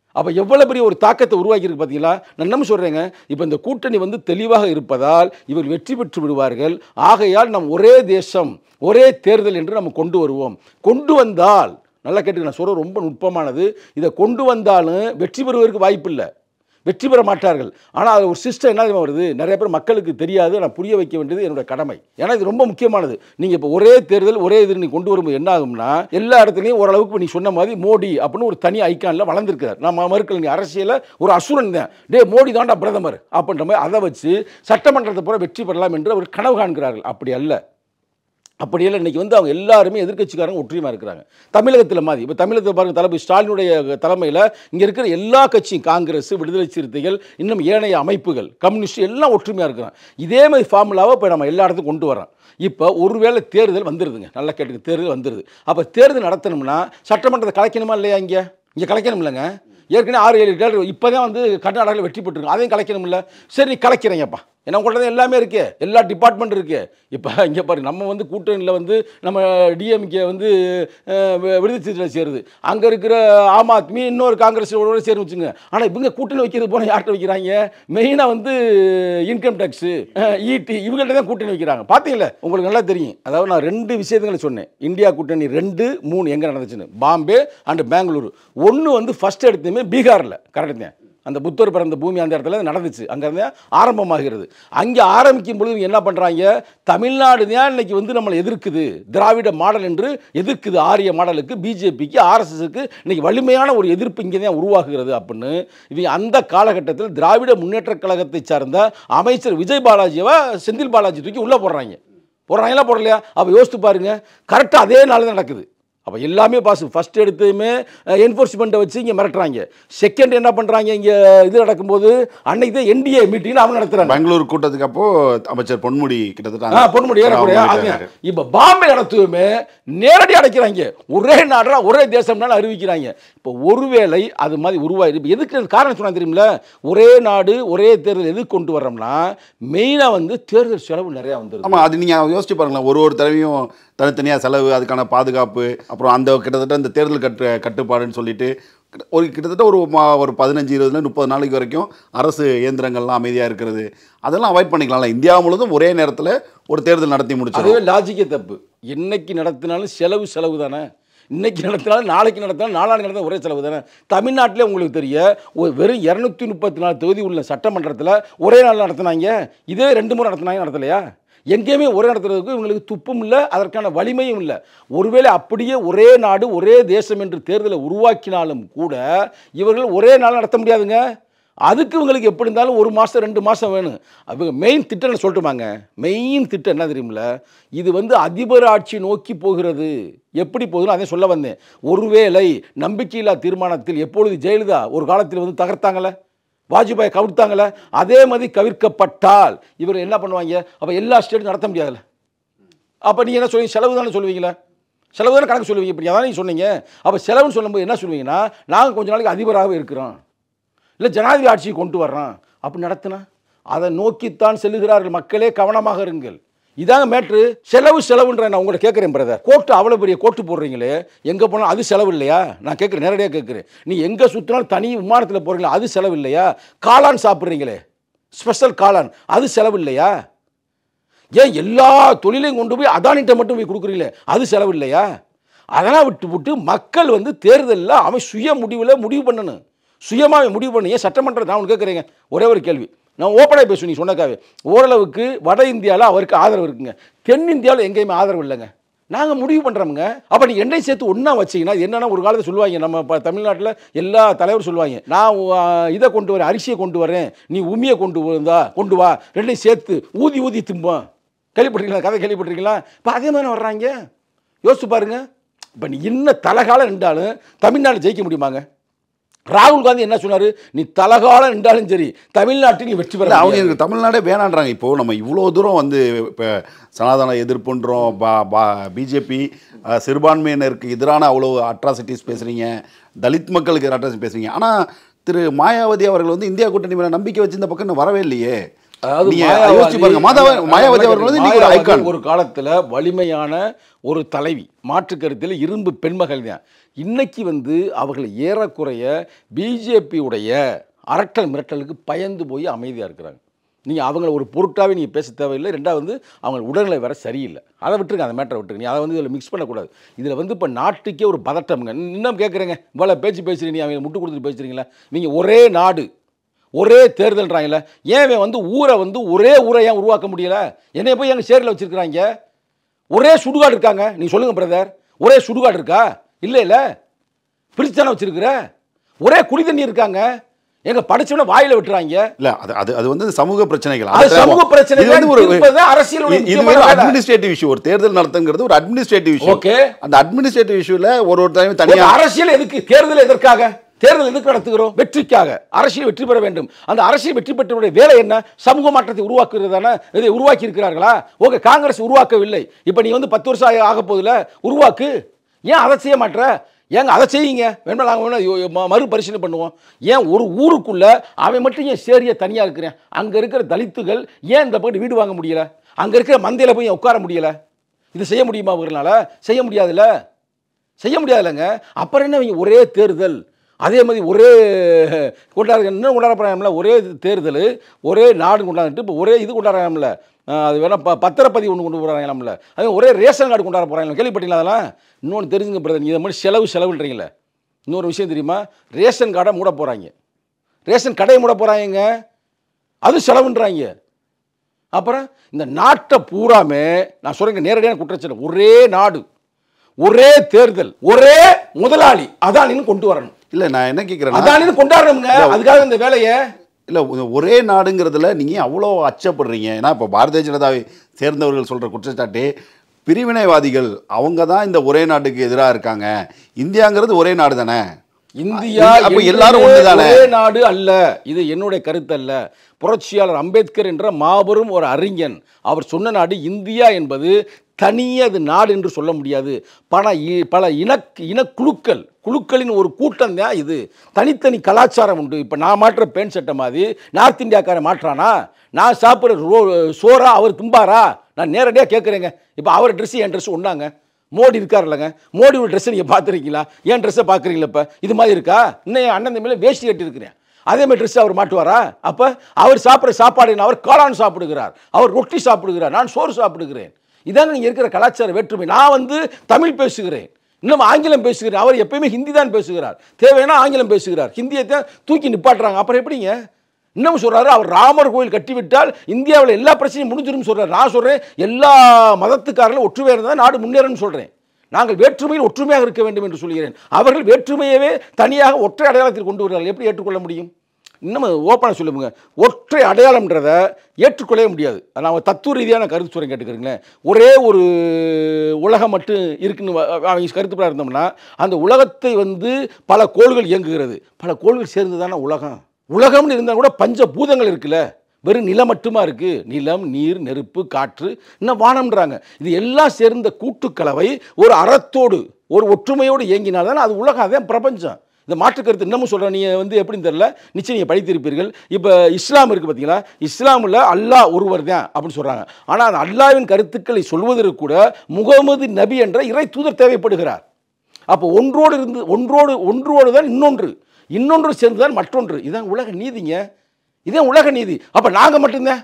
அப்போ எவ்வளோ பெரிய ஒரு தாக்கத்தை உருவாக்கியிருக்கு பார்த்தீங்களா நான் என்ன சொல்கிறேங்க இப்போ இந்த கூட்டணி வந்து தெளிவாக இருப்பதால் இவர் வெற்றி பெற்று விடுவார்கள் ஆகையால் நம் ஒரே தேசம் ஒரே தேர்தல் என்று நம்ம கொண்டு வருவோம் கொண்டு வந்தால் நல்லா கேட்டுக்க நான் சொல்கிறது ரொம்ப நுட்பமானது இதை கொண்டு வந்தாலும் வெற்றி பெறுவதற்கு வாய்ப்பு இல்லை வெற்றி பெற மாட்டார்கள் ஆனால் அது ஒரு சிஸ்டம் என்ன தெரியுமா வருது நிறைய பேர் மக்களுக்கு தெரியாது நான் புரிய வைக்க வேண்டியது என்னோட கடமை ஏன்னா இது ரொம்ப முக்கியமானது நீங்கள் இப்போ ஒரே தேர்தல் ஒரே இது நீ கொண்டு வரும்போது என்ன ஆகும்னா எல்லா இடத்துலையும் ஓரளவுக்கு நீ சொன்ன மாதிரி மோடி அப்படின்னு ஒரு தனி ஐக்கானில் வளர்ந்துருக்கார் நம்ம மறுக்கல நீ அரசியலில் ஒரு அசுரன் தான் டே மோடி தான்டா பிரதமர் அப்படின்ற மாதிரி அதை வச்சு சட்டமன்றத்தை பூரா வெற்றி பெறலாம் என்று அவர் கனவு காண்கிறார்கள் அப்படி அல்ல அப்படியெல்லாம் இன்னைக்கு வந்து அவங்க எல்லாருமே எதிர்க்கட்சிக்காரங்க ஒற்றுமையாக இருக்கிறாங்க தமிழகத்தில் மாதிரி இப்போ தமிழகத்தில் பாருங்க தளபதி ஸ்டாலினுடைய தலைமையில் இங்கே இருக்கிற எல்லா கட்சியும் காங்கிரஸ் விடுதலை சிறுத்தைகள் இன்னும் ஏனைய அமைப்புகள் கம்யூனிஸ்ட் எல்லாம் ஒற்றுமையாக இருக்கிறாங்க இதே மாதிரி ஃபார்முலாவை இப்போ நம்ம எல்லா இடத்துக்கும் கொண்டு வரோம் இப்போ ஒருவேளை தேர்தல் வந்துடுதுங்க நல்லா கேட்டுக்கு தேர்தல் வந்துடுது அப்போ தேர்தல் நடத்தணும்னா சட்டமன்றத்தை கலைக்கணுமா இல்லையா இங்கே இங்கே கலைக்கணும் இல்லைங்க ஏற்கனவே ஆறு ஏழு தேர்தல் இப்போ தான் வந்து கர்நாடகாவில் வெற்றி பெற்றிருக்கு அதையும் கலைக்கணும்ல சரி நீ கலைக்கிறீங்கப்பா ஏன்னா உங்கள்ட்ட தான் எல்லாமே இருக்கு எல்லா டிபார்ட்மெண்ட் இருக்கு இப்போ இங்கே பாரு நம்ம வந்து கூட்டணியில் வந்து நம்ம டிஎம்கே வந்து அஹ், வி- விடுதலை சிறுத்தைகள் சேருது அங்கே இருக்கிற ஆம் ஆத்மி இன்னொரு காங்கிரஸ் ஒரு சேரும் வச்சுங்க ஆனால் இவங்க கூட்டணி வைக்கிறது போனால் யார்கிட்ட வைக்கிறாங்க மெயினாக வந்து இன்கம் டேக்ஸு ஈடி இவங்கள்ட்ட தான் கூட்டணி வைக்கிறாங்க பார்த்தீங்களா உங்களுக்கு நல்லா தெரியும் அதாவது நான் ரெண்டு விஷயங்களை சொன்னேன் இந்தியா கூட்டணி ரெண்டு மூணு எங்கே நடந்துச்சுன்னு பாம்பே அண்ட் பெங்களூரு ஒன்று வந்து ஃபர்ஸ்ட் எடுத்துமே பீகாரில் கரெக்டு தான் அந்த புத்தர் பிறந்த பூமி அந்த இடத்துல நடந்துச்சு அங்கேருந்து ஆரம்பமாகிறது அங்கே ஆரம்பிக்கும் பொழுது இவங்க என்ன பண்ணுறாங்க தமிழ்நாடு தான் இன்னைக்கு வந்து நம்மளை எதிர்க்குது திராவிட மாடல் என்று எதிர்க்குது ஆரிய மாடலுக்கு பிஜேபிக்கு ஆர்எஸ்எஸ்க்கு இன்னைக்கு வலிமையான ஒரு எதிர்ப்பு இங்கே தான் உருவாகுகிறது அப்படின்னு இவங்க அந்த காலகட்டத்தில் திராவிட முன்னேற்றக் கழகத்தை சார்ந்த அமைச்சர் விஜய் பாலாஜியை செந்தில் பாலாஜி தூக்கி உள்ளே போடுறாங்க போடுறாங்களா போடலையா அப்போ யோசித்து பாருங்க கரெக்டாக அதே நாள் தான் நடக்குது அப்போ எல்லாமே பாஸ் ஃபஸ்ட் எடுத்துமே என்ஃபோர்ஸ்மெண்ட்டை வச்சு இங்கே மிரட்டுறாங்க செகண்ட் என்ன பண்ணுறாங்க இங்கே இது நடக்கும்போது அன்னைக்கு தான் என்டிஏ மீட்டிங் அவங்க நடத்துகிறாங்க பெங்களூர் கூட்டத்துக்கு அப்போ அமைச்சர் பொன்முடி கிட்டத்தட்ட ஆ பொன்முடி ஏறக்குறைய அவங்க ஆங்க. இருக்காரு. இப்ப பாம்பே நடத்துவமே நேரடி அடைக்கிறாங்க ஒரே நாடுறா ஒரே தேசம்னால அறிவிக்கிறாங்க இப்போ ஒருவேளை அது மாதிரி உருவாயிரு இப்போ எதுக்கு அது காரணம் சொன்னா தெரியுமில ஒரே நாடு ஒரே தேர்தல் எதுக்கு கொண்டு வர்றோம்னா மெயினாக வந்து தேர்தல் செலவு நிறையா வந்துருது ஆமாம் அது நீங்கள் யோசிச்சு பாருங்களேன் ஒரு ஒரு தடவையும் தனித்தனியாக செலவு அதுக்கான பாதுகாப்பு அப்புறம் அந்த கிட்டத்தட்ட இந்த தேர்தல் கட்டு கட்டுப்பாடுன்னு சொல்லிட்டு கிட்ட- ஒரு கிட்டத்தட்ட ஒரு மா- ஒரு பதினஞ்சு இருபதுல முப்பது நாளைக்கு வரைக்கும் அரசு இயந்திரங்கள்லாம் அமைதியாக இருக்கிறது அதெல்லாம் அவாய்ட் பண்ணிக்கலாம்ல இந்தியா முழுவதும் ஒரே நேரத்தில் ஒரு தேர்தல் நடத்தி அதுவே முடிச்சிடும் லாஜிக்கே தப்பு இன்னைக்கு நடத்தினாலும் செலவு செலவு தானே இன்னைக்கு நடத்தினாலும் நாளைக்கு நடத்தினாலும் நாளானைக்கு நடத்தினாலும் ஒரே செலவு தானே தமிழ்நாட்டிலே உங்களுக்கு தெரிய ஒரு வெறும் இரநூத்தி முப்பத்தி நாலு தொகுதி உள்ள சட்டமன்றத்தில் ஒரே நாள் நடத்தினாங்க இதே ரெண்டு முறை நடத்தினாங்க நடத்தலையா எங்கேயுமே ஒரே நடத்துறதுக்கு இவங்களுக்கு துப்பும் இல்லை அதற்கான வலிமையும் இல்லை ஒருவேளை அப்படியே ஒரே நாடு ஒரே தேசம் என்று தேர்தலை உருவாக்கினாலும் கூட இவர்கள் ஒரே நாள் நடத்த முடியாதுங்க அதுக்கு இவங்களுக்கு எப்படி இருந்தாலும் ஒரு மாதம் ரெண்டு மாதம் வேணும் அவங்க மெயின் திட்டம் சொல்லட்டுமாங்க மெயின் திட்டம் என்ன தெரியுமில இது வந்து அதிபர் ஆட்சி நோக்கி போகிறது எப்படி போகுதுன்னு அதே சொல்ல வந்தேன் ஒருவேளை நம்பிக்கையில்லா தீர்மானத்தில் எப்பொழுது ஜெயலலிதா ஒரு காலத்தில் வந்து தகர்த்தாங்களே வாஜ்பாய் கவிழ்த்தாங்களே அதே மாதிரி கவிர்க்கப்பட்டால் இவர் என்ன பண்ணுவாங்க அப்போ எல்லா ஸ்டேட்டும் நடத்த முடியாதுல்ல அப்போ நீங்கள் என்ன சொல்லுவீங்க செலவு தானே சொல்லுவீங்களா செலவு தானே கணக்கு சொல்லுவீங்க இப்படி அதான் நீங்கள் சொன்னீங்க அப்போ செலவுன்னு சொல்லும்போது என்ன சொல்லுவீங்கன்னா நாங்கள் கொஞ்ச நாளைக்கு அதிபராகவே இருக்கிறோம் இல்லை ஜனாதிபதி ஆட்சியை கொண்டு வர்றான் அப்படி நடத்தினா அதை நோக்கித்தான் செல்லுகிறார்கள் மக்களே கவனமாக இருங்கள் இதாங்க மேட்ரு செலவு செலவுன்ற நான் உங்களை கேட்குறேன் பிரதர் கோட்டு அவ்வளோ பெரிய கோட்டு போடுறீங்களே எங்கே போனாலும் அது செலவு இல்லையா நான் கேட்குறேன் நேரடியாக கேட்குறேன் நீ எங்கே சுற்றினாலும் தனி விமானத்தில் போகிறீங்களா அது செலவு இல்லையா காளான் சாப்பிட்றீங்களே ஸ்பெஷல் காளான் அது செலவு இல்லையா ஏன் எல்லா தொழிலையும் கொண்டு போய் அதானிட்ட மட்டும் போய் கொடுக்குறீங்களே அது செலவு இல்லையா அதெல்லாம் விட்டு விட்டு மக்கள் வந்து தேர்தலில் அவன் சுய முடிவில் முடிவு பண்ணணும் சுயமாக முடிவு பண்ணி ஏன் சட்டமன்றம் நான் ஒன்று கேட்குறேங்க ஒரே ஒரு கேள்வி நான் ஓப்பனாக பேசுவேன் நீ சொன்னக்காவே ஓரளவுக்கு வட இந்தியாவில் அவருக்கு ஆதரவு இருக்குங்க தென் இந்தியாவில் எங்கேயுமே ஆதரவு இல்லைங்க நாங்கள் முடிவு பண்ணுறோமுங்க அப்போ நீ என்னை சேர்த்து ஒன்றா வச்சீங்கன்னா என்னென்னா ஒரு காலத்தில் சொல்லுவாங்க நம்ம இப்போ தமிழ்நாட்டில் எல்லா தலைவரும் சொல்லுவாங்க நான் ஆ, இதை கொண்டு வரேன் அரிசியை கொண்டு வரேன் நீ உமியை கொண்டு வந்தா கொண்டு வா ரெண்டையும் சேர்த்து ஊதி ஊதி திம்போம் கேள்விப்பட்டிருக்கீங்களா கதை கேள்விப்பட்டிருக்கீங்களா இப்போ அதே மாதிரி வர்றாங்க யோசிச்சு பாருங்க இப்போ நீ இன்னும் தலகாலம் நின்றாலும் தமிழ்நாடு ஜெயிக்க முடியுமாங்க ராகுல் காந்தி என்ன சொன்னார் நீ தலகாலம் நின்றாலும் சரி தமிழ்நாட்டில் நீ வெற்றி பெற இல்ல, அவங்க முடியாது. எனக்கு தமிழ்நாடே வேணான்றாங்க இப்போ நம்ம இவ்வளோ தூரம் வந்து இப்போ சனாதன எதிர்ப்புன்றோம் பா பா பிஜேபி சிறுபான்மையினருக்கு எதிரான அவ்வளோ அட்ராசிட்டிஸ் பேசுகிறீங்க தலித் மக்களுக்கு அட்ராசிட்டி பேசுகிறீங்க ஆனால் திரு மாயாவதி அவர்கள் வந்து இந்தியா கூட்டணி மேலே நம்பிக்கை வச்சு இந்த பக்கம் இன்னும் வரவே இல்லையே அதாவது நீங்க மாயாவதி- யோசிச்சு பாருங்க மாதவ மாயாவதி அவர்கள் வந்து இன்னைக்கு ஒரு மாயாவதி ஐகான் ஒரு காலத்துல வலிமையான ஒரு தலைவி மாற்று கருத்தில் இரும்பு பெண்மகள் தான் இன்னைக்கு வந்து அவர்கள் ஏறக்குறைய பிஜேபியுடைய அரட்டல் மிரட்டலுக்கு பயந்து போய் அமைதியாக இருக்கிறாங்க நீங்கள் அவங்கள ஒரு பொருட்டாவே நீங்கள் பேச தேவையில்லை ரெண்டாவது வந்து அவங்க உடல்நிலை வேற சரியில்லை அதை விட்டுருங்க அந்த மேட்டரை விட்டுருங்க நீ அதை வந்து இதில் மிக்ஸ் பண்ணக்கூடாது இதில் வந்து இப்போ நாட்டுக்கே ஒரு பதட்டம்ங்க இன்னும் கேட்குறேங்க இவ்வளோ பேச்சு பேசுறீங்க அவங்க முட்டு கொடுத்துட்டு பேசுறீங்களா நீங்கள் ஒரே நாடு ஒரே தேர்தல்ன்றாங்கல்ல ஏன் இவன் வந்து ஊரை வந்து ஒரே ஊரை ஏன் உருவாக்க முடியல என்னைய போய் எங்கள் சேரில் வச்சிருக்கிறாங்க ஒரே சுடுகாடு இருக்காங்க நீ சொல்லுங்க பிரதர் ஒரே சுடுகாடு இருக்கா இல்லை இல்லை பிரித்து தானே வச்சிருக்கிற ஒரே குடி தண்ணி இருக்காங்க எங்க படிச்சவன வாயில விட்டுறாங்க இல்ல அது அது அது வந்து சமூக பிரச்சனைகள் அது அதை சமூக பிரச்சனைகள் இது வந்து ஒரு தீர்ப்பது அரசியலோட இது- இது முக்கியமான ஒரு வேலை. அட்மினிஸ்ட்ரேட்டிவ் இஷ்யூ ஒரு தேர்தல் நடத்துங்கிறது ஒரு அட்மினிஸ்ட்ரேட்டிவ் இஷ்யூ Okay. அந்த அட்மினிஸ்ட்ரேட்டிவ் இஷ்யூல ஒரு ஒரு டைம் ஒரு தனியா அரசியல் எதுக்கு தேர்தல் எதற்காக தேர்தல் எதுக்கு நடத்துகிறோம் வெற்றிக்காக அரசியல் வெற்றி பெற வேண்டும் அந்த அரசியல் வெற்றி பெற்றவருடைய வேலை என்ன சமூக மாற்றத்தை உருவாக்குறது தானே இதை உருவாக்கி இருக்கிறார்களா ஓகே காங்கிரஸ் உருவாக்கவில்லை இப்போ நீ வந்து பத்து வருஷம் ஆக- ஆக போகுதுல உருவாக்கு ஏன் அதை செய்ய மாட்ற ஏங்க அதை செய்யுங்க வேணுமா நாங்கள் வேணா யோ- ம- மறுபரிசீலனை பண்ணுவோம் ஏன் ஒரு ஊருக்குள்ள அவன் மட்டும் ஏன் சேரிய தனியாக இருக்கிறேன் அங்கே இருக்கிற தலித்துகள் ஏன் இந்த பக்கம் வீடு வாங்க முடியல அங்கே இருக்கிற மந்தையில் போய் ஏன் உட்கார முடியல இது செய்ய முடியுமா அவர்களால செய்ய முடியாதுல்ல செய்ய முடியாதுல்லங்க அப்புறம் என்ன இவங்க ஒரே தேர்தல் அதே மாதிரி ஒரே கொண்டாட இன்னும் கொண்டாட போகிறாங்கல்ல ஒரே தேர்தல் ஒரே நாடு கொண்டாடிட்டு இப்போ ஒரே இது கொண்டாடுறாங்கல்ல அது வேணா ப பத்திரப்பதிவு ஒன்று கொண்டு போகிறாங்களாம்ல அது ஒரே ரேஷன் கார்டு கொண்டாட போகிறாங்க கேள்விப்பட்டீங்களா அதெல்லாம் இன்னொன்று தெரிஞ்சுங்க பிரதர் நீங்கள் இதை மாதிரி செலவு செலவுன்றீங்களே இன்னொரு விஷயம் தெரியுமா ரேஷன் கார்டை மூட போகிறாங்க ரேஷன் கடையை மூட போகிறாங்க அது செலவுன்றாங்க அப்புறம் இந்த நாட்டை பூராமே நான் சொல்றேங்க நேரடியான குற்றச்சாட்டு ஒரே நாடு ஒரே தேர்தல் ஒரே முதலாளி அதானின்னு கொண்டு வரணும் இல்ல நான் என்ன கேக்குறேன்னா அதானின்னு கொண்டாடணுங்க அதுக்காக இந்த வேலையை இல்ல ஒ- ஒரே நாடுங்கிறதுல நீங்க அவ்வளோ அச்சப்படுறீங்க ஏன்னா இப்போ பாரதிய ஜனதாவை சேர்ந்தவர்கள் சொல்ற குற்றச்சாட்டு பிரிவினைவாதிகள் அவங்க தான் இந்த ஒரே நாட்டுக்கு எதிராக இருக்காங்க இந்தியாங்கிறது ஒரே நாடு தானே இந்தியா அப்ப என்பது எல்லாரும் ஒண்ணுதானே? ஒரே நாடு அல்ல இது என்னுடைய கருத்து அல்ல புரட்சியாளர் அம்பேத்கர் என்ற மாபெரும் ஒரு அறிஞன் அவர் சொன்ன நாடு இந்தியா என்பது தனியே அது நாடு என்று சொல்ல முடியாது பல இ- பல இன இனக்குழுக்கள் குழுக்களின் ஒரு கூட்டம் தான் இது தனித்தனி கலாச்சாரம் உண்டு இப்போ நான் மாட்டுற பேண்ட் சட்டை மாதிரி நார்த் இந்தியாக்காரன் மாட்டுறானா நான் சாப்பிட்ற ரோ சோறா அவர் தும்பாரா நான் நேரடியாக கேட்குறேங்க இப்போ அவர் ட்ரெஸ் என் ட்ரெஸ் ஒன்றாங்க மோடி இருக்கார் இல்லைங்க மோடியோட ட்ரெஸ்ஸை நீங்கள் பார்த்துருக்கீங்களா ஏன் ட்ரெஸ்ஸை பார்க்குறீங்களா இப்போ இது மாதிரி இருக்கா இன்னும் என் அண்ணன் தம்பியில் வேஷ்டி கட்டியிருக்கிறேன் அதே மாதிரி ட்ரெஸ் அவர் மாட்டுவாரா அப்போ அவர் சாப்பிட்ற சாப்பாடு என்ன? அவர் காளான் சாப்பிடுகிறார் அவர் ரொட்டி சாப்பிடுகிறார் நான் சோறு சாப்பிடுகிறேன் இதாங்க நீங்கள் இருக்கிற கலாச்சார வேற்றுமை நான் வந்து தமிழ் பேசுகிறேன் இன்னும் ஆங்கிலம் பேசுகிறேன் அவர் எப்பயுமே ஹிந்தி தான் பேசுகிறார் தேவைன்னா ஆங்கிலம் பேசுகிறார் ஹிந்தியை தான் தூக்கி நிப்பாட்டுறாங்க அப்புறம் எப்படிங்க இன்னும் சொல்றாரு அவர் ராமர் கோயில் கட்டிவிட்டால் இந்தியாவில் எல்லா பிரச்சனையும் முடிஞ்சிடும் சொல்றாரு நான் சொல்றேன் எல்லா மதத்துக்காரர்களும் ஒற்றுமையாக இருந்தால் நாடு முன்னேறும்னு சொல்றேன் நாங்கள் வேற்றுமையில் ஒற்றுமையாக இருக்க வேண்டும் என்று சொல்கிறேன் அவர்கள் வேற்றுமையவே தனியாக ஒற்றை அடையாளத்தில் கொண்டு வருகிறார்கள் எப்படி ஏற்றுக்கொள்ள முடியும் இன்னும் ஓப்பனாக சொல்லுங்க ஒற்றை அடையாளம்ன்றதை ஏற்றுக்கொள்ளவே முடியாது நான் தத்துவ ரீதியான கருத்து சொல்கிறேன் கேட்டுக்கிறீங்களேன் ஒரே ஒரு உலகம் மட்டும் இருக்குன்னு வ- அவங்க கருத்துப்படாக இருந்தோம்னா அந்த உலகத்தை வந்து பல கோள்கள் இயங்குகிறது பல கோள்கள் சேர்ந்து தானே உலகம் உலகம்னு இருந்தால் கூட பஞ்ச பூதங்கள் இருக்குல்ல வெறும் நிலம் மட்டுமா இருக்கு நிலம் நீர் நெருப்பு காற்று இன்னும் வானம்ன்றாங்க இது எல்லாம் சேர்ந்த கூட்டுக்கலவை ஒரு அறத்தோடு ஒரு ஒற்றுமையோடு இயங்கினால்தான் அது உலகம் அதான் பிரபஞ்சம் இந்த மாற்று கருத்து இன்னமும் சொல்கிறேன் நீங்கள் வந்து எப்படின்னு தெரியல நிச்சயம் நீங்கள் படித்திருப்பீர்கள் இப்போ இஸ்லாம் இருக்குது பார்த்தீங்களா இஸ்லாமில் அல்லாஹ் ஒருவர் தான் அப்படின்னு சொல்கிறாங்க ஆனால் அந்த அல்லாவின் கருத்துக்களை சொல்வதற்கு கூட முகமது நபி என்ற இறை தூதர் தேவைப்படுகிறார் அப்போ ஒன்றோடு இருந்து ஒன்றோடு ஒன்றோடு தான் இன்னொன்று இன்னொன்று சேர்ந்து தான் மற்றொன்று இதான் உலக நீதிங்க இதான் உலக நீதி அப்போ நாங்கள் மட்டும்தான்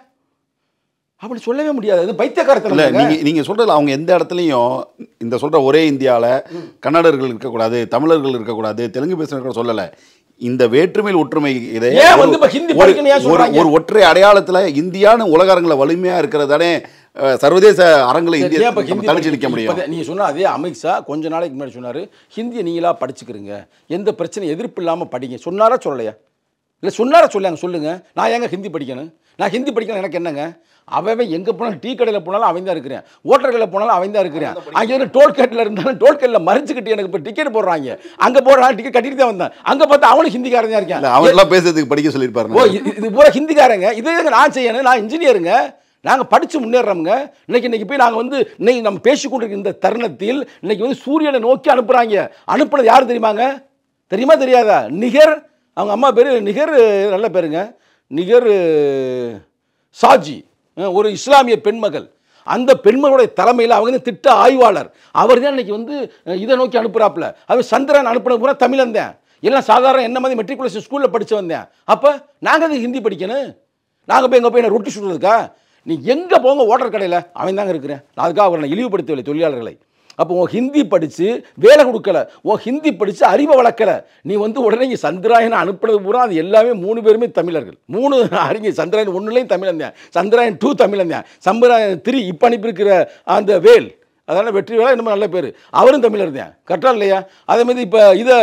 அப்படி சொல்லவே முடியாது இது இல்ல பைத்தியக்காரத்தனம் நீங்க நீங்க சொல்றதுல அவங்க எந்த இடத்துலயும் இந்த சொல்ற ஒரே இந்தியால கன்னடர்கள் இருக்கக்கூடாது தமிழர்கள் இருக்கக்கூடாது தெலுங்கு பேசுறவங்க சொல்லல இந்த வேற்றுமையில் ஒற்றுமை இதை ஏன் ஒரு- வந்து இப்ப ஹிந்தி ஒரு- படிக்கணும் ஏன் ஒரு சொல்றாங்க? ஒரு ஒற்றை அடையாளத்துல இந்தியான்னு உலக அரங்குல வலிமையா இருக்கிறதானே அஹ், சர்வதேச அரங்குல சரி, இந்தியா ஏன் இப்ப ஹிந்தி தனிச்சு நிற்க படிக்க- முடியும் இப்ப நீங்க சொன்ன அதே அமித்ஷா கொஞ்ச நாளைக்கு முன்னாடி சொன்னாரு ஹிந்தியை நீங்களா படிச்சுக்கிறீங்க எந்த பிரச்சனை எதிர்ப்பு இல்லாம படிங்க சொன்னாரா சொல்லலையா இல்லை சொன்னாரா சொல்லாங்க சொல்லுங்க நான் ஏங்க ஹிந்தி படிக்கணும் நான் ஹிந்தி படிக்கணும் எனக்கு என்னங்க அவன் எங்க போனாலும் டீ கடையில் போனாலும் அவன் தான் இருக்கிறேன் ஓட்டர் கடையில் போனாலும் அவன் தான் இருக்கிறேன் அங்கே இருந்து டோல்கேட்டில் இருந்தாலும் டோல்கேட்டில் மறைச்சிக்கிட்டு எனக்கு இப்போ டிக்கெட் போடுறாங்க அங்கே போடுறான் டிக்கெட் கட்டிட்டு தான் வந்தேன் அங்கே பார்த்தா அவனும் ஹிந்திக்காரன் தான் இல்ல இருக்கான் அவங்கெல்லாம் பேசுறதுக்கு படிக்க ஓ சொல்லியிருப்பாரு இது- இது பூரா ஹிந்திக்காரங்க இதே நான் செய்யணும் நான் இன்ஜினியருங்க நாங்கள் படித்து முன்னேறோம்ங்க இன்னைக்கு இன்னைக்கு போய் நாங்கள் வந்து இன்னைக்கு நம்ம பேசிக்கொண்டிருக்கிற இந்த தருணத்தில் இன்னைக்கு வந்து சூரியனை நோக்கி அனுப்புகிறாங்க அனுப்புனது யார் தெரியுமாங்க தெரியுமா தெரியாதா நிகர் அவங்க அம்மா பேர் நிகர் நல்ல பேருங்க நிகர் சாஜி அஹ், ஒரு இஸ்லாமிய பெண்மகள் அந்த பெண்களுடைய தலைமையில் அவங்க தான் திட்ட ஆய்வாளர் அவர் தான் இன்னைக்கு வந்து அஹ், இதை நோக்கி அனுப்புறாப்புல அவர் சந்திரன் அனுப்புன பூரா தமிழன் தான் எல்லாம் சாதாரண என்ன மாதிரி மெட்ரிகுலேஷன் ஸ்கூலில் படிச்சு வந்தேன் அப்போ நாங்கள் அது ஹிந்தி படிக்கணும் நாங்கள் போய் எங்கே போய் என்ன ரொட்டி சுடுறதுக்கா நீ எங்கே போங்க ஓட்டர் கடையில் அவன் தாங்க இருக்கிறேன் நான் அதுக்காக அவரை நான் இழிவுபடுத்தவில்லை தொழிலாளர்களை அப்போ உன் ஹிந்தி படித்து வேலை கொடுக்கல உன் ஹிந்தி படித்து அறிவை வளர்க்கல நீ வந்து உடனே இங்கே சந்திராயனை அனுப்புனது பூரா அது எல்லாமே மூணு பேருமே தமிழர்கள் மூணு அறிஞர் சந்திராயன் ஒன்றுலையும் தமிழன் தான் சந்திராயன் டூ தமிழன் தான் சந்திராயன் த்ரீ இப்போ அனுப்பியிருக்கிற அந்த வேல் அதனால் வெற்றி வேலை இன்னும் நல்ல பேர் அவரும் தமிழர் தான் கரெக்டாக இல்லையா அதே மாதிரி இப்போ இதை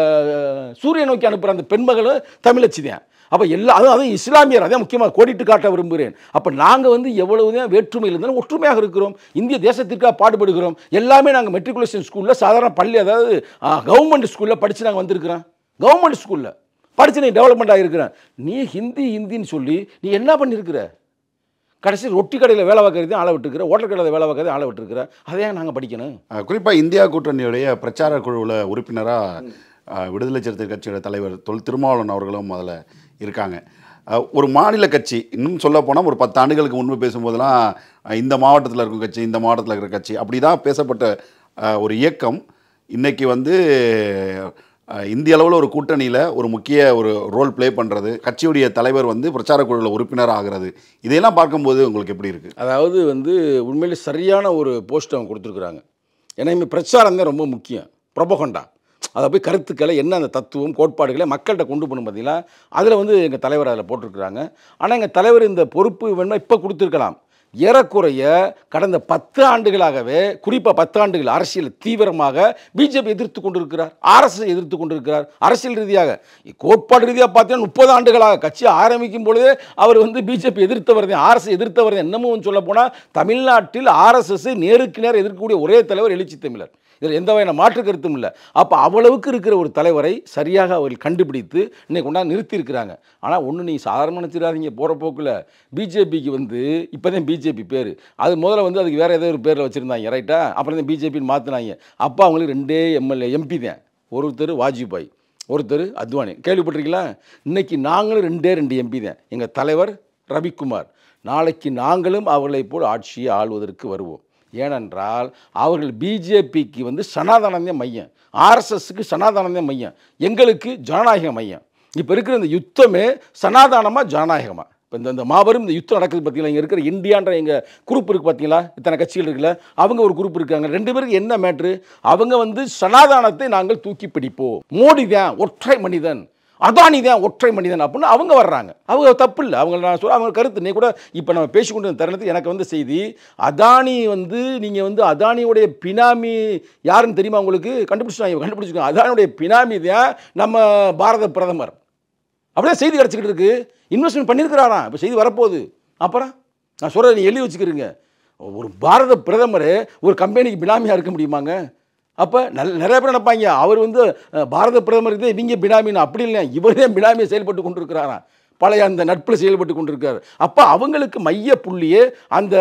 சூரிய நோக்கி அனுப்புகிற அந்த பெண்மகளும் தமிழச்சி தான் அப்போ எல்லா அதுவும் அதுவும் இஸ்லாமியர் அதான் முக்கியமாக கோடிட்டு காட்ட விரும்புகிறேன் அப்போ நாங்கள் வந்து எவ்வளவு தான் வேற்றுமையில் இருந்தாலும் ஒற்றுமையாக இருக்கிறோம் இந்திய தேசத்திற்காக பாடுபடுகிறோம் எல்லாமே நாங்கள் மெட்ரிகுலேஷன் ஸ்கூலில் சாதாரண பள்ளி அதாவது கவர்மெண்ட் ஸ்கூலில் படித்து நாங்கள் வந்திருக்கிறோம் கவர்மெண்ட் ஸ்கூலில் படித்து நீ டெவலப்மெண்ட் ஆகிருக்கிறேன் நீ ஹிந்தி ஹிந்தின்னு சொல்லி நீ என்ன பண்ணியிருக்கிற கடைசி ரொட்டி கடையில் வேலை பார்க்கறது ஆளை விட்டுருக்கிற ஹோட்டல் கடையில் வேலை பார்க்கறது ஆளை விட்டுருக்கிற அதே நாங்கள் படிக்கணும் குறிப்பாக இந்தியா கூட்டணியுடைய பிரச்சார குழுவில் உறுப்பினராக விடுதலை சிறுத்தை கட்சியோட தலைவர் தொல் திருமாவளவன் அவர்களும் அதில் இருக்காங்க அஹ், ஒரு மாநில கட்சி இன்னும் சொல்ல போனால் ஒரு பத்து ஆண்டுகளுக்கு முன்பு பேசும்போதெல்லாம் அஹ், இந்த மாவட்டத்தில் இருக்கும் கட்சி இந்த மாவட்டத்தில் இருக்கிற கட்சி அப்படி தான் பேசப்பட்ட அஹ், ஒரு இயக்கம் இன்னைக்கு வந்து அஹ், இந்திய அளவில் ஒரு கூட்டணியில் ஒரு முக்கிய ஒரு ரோல் ப்ளே பண்ணுறது கட்சியுடைய தலைவர் வந்து பிரச்சார குழுவில் உறுப்பினர் ஆகிறது இதையெல்லாம் பார்க்கும்போது உங்களுக்கு எப்படி இருக்குது அதாவது வந்து உண்மையிலே சரியான ஒரு போஸ்ட் அவங்க கொடுத்துருக்குறாங்க ஏன்னா இனிமே பிரச்சாரம் தான் ரொம்ப முக்கியம் ப்ரொபகண்டா அதை போய் கருத்துக்களை என்ன அந்த தத்துவம் கோட்பாடுகளை மக்கள்கிட்ட கொண்டு போகணும் பார்த்தீங்களா அதில் வந்து எங்கள் தலைவர் அதில் போட்டிருக்கிறாங்க ஆனால் எங்கள் தலைவர் இந்த பொறுப்பு வேணுமா இப்போ கொடுத்துருக்கலாம் ஏறக்குறைய கடந்த பத்து ஆண்டுகளாகவே குறிப்பாக பத்து ஆண்டுகள் அரசியல் தீவிரமாக பிஜேபி எதிர்த்து கொண்டிருக்கிறார் ஆர்எஸ்எஸ் எதிர்த்து கொண்டிருக்கிறார் அரசியல் ரீதியாக கோட்பாடு ரீதியாக பார்த்தீங்கன்னா முப்பது ஆண்டுகளாக கட்சி ஆரம்பிக்கும் பொழுதே அவர் வந்து பிஜேபி எதிர்த்தவர் தான் ஆர்எஸ் எதிர்த்தவர் தான் என்னமும் சொல்ல போனால் தமிழ்நாட்டில் ஆர்எஸ்எஸ் நேருக்கு நேர் எதிர்க்கக்கூடிய ஒரே தலைவர் எழுச்சி தமிழர் இதில் எந்த வகையான மாற்று கருத்தும் இல்லை அப்போ அவ்வளவுக்கு இருக்கிற ஒரு தலைவரை சரியாக அவர்கள் கண்டுபிடித்து இன்னைக்கு கொண்டாந்து நிறுத்தியிருக்கிறாங்க ஆனால் ஒன்று நீ சாதாரண நினச்சிடாதீங்க போகிற போக்கில் பிஜேபிக்கு வந்து இப்போ தான் பிஜேபி பேர் அது முதல்ல வந்து அதுக்கு வேறு ஏதோ ஒரு பேரில் வச்சுருந்தாங்க ரைட்டா அப்புறம் தான் பிஜேபின்னு மாற்றினாங்க அப்போ அவங்களுக்கு ரெண்டே எம்எல்ஏ எம்பி தான் ஒருத்தர் வாஜ்பாய் ஒருத்தர் அத்வானி கேள்விப்பட்டிருக்கீங்களா இன்னைக்கு நாங்களும் ரெண்டே ரெண்டு எம்பி தான் எங்கள் தலைவர் ரவிக்குமார் நாளைக்கு நாங்களும் அவர்களைப் போல் ஆட்சியை ஆள்வதற்கு வருவோம் ஏனென்றால் அவர்கள் பிஜேபிக்கு வந்து சனாதனந்தே மையம் ஆர்எஸ்எஸ்க்கு சனாதனந்தே மையம் எங்களுக்கு ஜனநாயக மையம் இப்போ இருக்கிற இந்த யுத்தமே சனாதானமாக ஜனநாயகமாக இப்போ இந்த இந்த மாபெரும் இந்த யுத்தம் நடக்குது பார்த்தீங்களா இங்கே இருக்கிற இந்தியான்ற எங்கள் குரூப் இருக்குது பார்த்தீங்களா இத்தனை கட்சிகள் இருக்குல்ல அவங்க ஒரு குரூப் இருக்காங்க ரெண்டு பேருக்கு என்ன மேட்ரு அவங்க வந்து சனாதானத்தை நாங்கள் தூக்கி பிடிப்போம் மோடி தான் ஒற்றை மனிதன் அதானி தான் ஒற்றை மனிதன் அப்படின்னு அவங்க வர்றாங்க அவங்க தப்பு இல்லை அவங்க நான் சொல்ல அவங்க கருத்து நீ கூட இப்போ நம்ம பேசிக்கொண்டு இருந்த தருணத்துக்கு எனக்கு வந்து செய்தி அதானி வந்து நீங்கள் வந்து அதானியுடைய பினாமி யாருன்னு தெரியுமா உங்களுக்கு கண்டுபிடிச்சிட்டாங்க கண்டுபிடிச்சிருக்காங்க அதானியுடைய பினாமி தான் நம்ம பாரத பிரதமர் அப்படியே செய்தி கிடச்சிக்கிட்டு இருக்கு இன்வெஸ்ட்மெண்ட் பண்ணியிருக்கிறாராம் இப்போ செய்தி வரப்போகுது அப்புறம் நான் சொல்கிறத நீ எழுதி வச்சுக்கிறீங்க ஒரு பாரத பிரதமர் ஒரு கம்பெனிக்கு பினாமியாக இருக்க முடியுமாங்க அப்போ நல் நிறைய பேர் நினைப்பாங்க அவர் வந்து அஹ், பாரத பிரதமர் இதே இவங்க பினாமின்னு அப்படி இல்லை இவரே பினாமியை செயல்பட்டு கொண்டிருக்கிறாராம் பழைய அந்த நட்பில் செயல்பட்டு கொண்டிருக்கார் அப்போ அவங்களுக்கு மைய புள்ளியே அந்த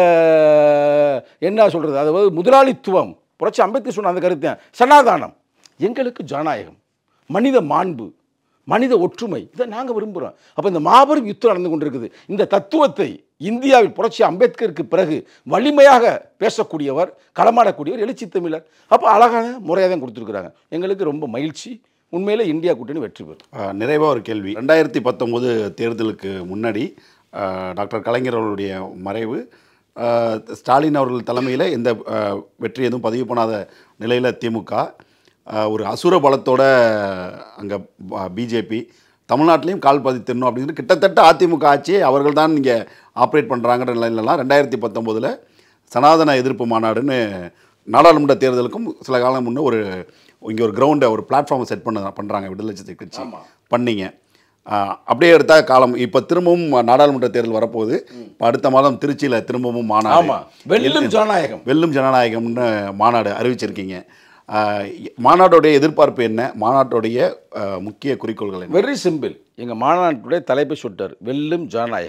என்ன சொல்கிறது அதாவது முதலாளித்துவம் புரட்சி அம்பேத்கர் சொன்ன அந்த கருத்து சனாதானம் எங்களுக்கு ஜனநாயகம் மனித மாண்பு மனித ஒற்றுமை இதை நாங்கள் விரும்புகிறோம் அப்போ இந்த மாபெரும் யுத்தம் நடந்து கொண்டிருக்குது இந்த தத்துவத்தை இந்தியாவில் புரட்சி அம்பேத்கருக்கு பிறகு வலிமையாக பேசக்கூடியவர் களமாடக்கூடியவர் எழுச்சி தமிழர் அப்போ அழகான முறையாக தான் கொடுத்துருக்குறாங்க எங்களுக்கு ரொம்ப மகிழ்ச்சி உண்மையிலே இந்தியா கூட்டணி வெற்றி பெறும் நிறைவாக ஒரு கேள்வி ரெண்டாயிரத்தி பத்தொம்போது தேர்தலுக்கு முன்னாடி அஹ், டாக்டர் கலைஞர் அவர்களுடைய மறைவு அஹ், ஸ்டாலின் அவர்கள் தலைமையில் எந்த அஹ், வெற்றி எதுவும் பதிவு பண்ணாத நிலையில் திமுக அஹ், ஒரு அசுர பலத்தோட அங்கே பிஜேபி தமிழ்நாட்டிலையும் கால் பதித்திடணும் அப்படின்னு கிட்டத்தட்ட அதிமுக ஆட்சியை அவர்கள் தான் இங்கே ஆப்ரேட் பண்ணுறாங்கன்ற நிலையிலலாம் ரெண்டாயிரத்தி பத்தொம்போதில் சனாதன எதிர்ப்பு மாநாடுன்னு நாடாளுமன்ற தேர்தலுக்கும் சில காலம் முன்னே ஒரு இங்கே ஒரு கிரவுண்டை ஒரு பிளாட்ஃபார்மை செட் பண்ண பண்ணுறாங்க விடுதலை சிறுத்தை கட்சி பண்ணீங்க ஆஹ், அப்படியே எடுத்தால் காலம் இப்போ திரும்பவும் நாடாளுமன்ற தேர்தல் வரப்போகுது இப்போ அடுத்த மாதம் திருச்சியில் திரும்பவும் மாநாடு ஆமா வெல்லும் ஜனநாயகம் வெல்லும் ஜனநாயகம்னு மாநாடு அறிவிச்சிருக்கீங்க ஆஹ், மாநாட்டோடைய எதிர்பார்ப்பு என்ன மாநாட்டோடைய ஆஹ், முக்கிய குறிக்கோள்கள் என்ன வெரி சிம்பிள் எங்கள் மாநாட்டுடைய தலைப்பு சுட்டர் வெல்லும் ஜனநாயகம்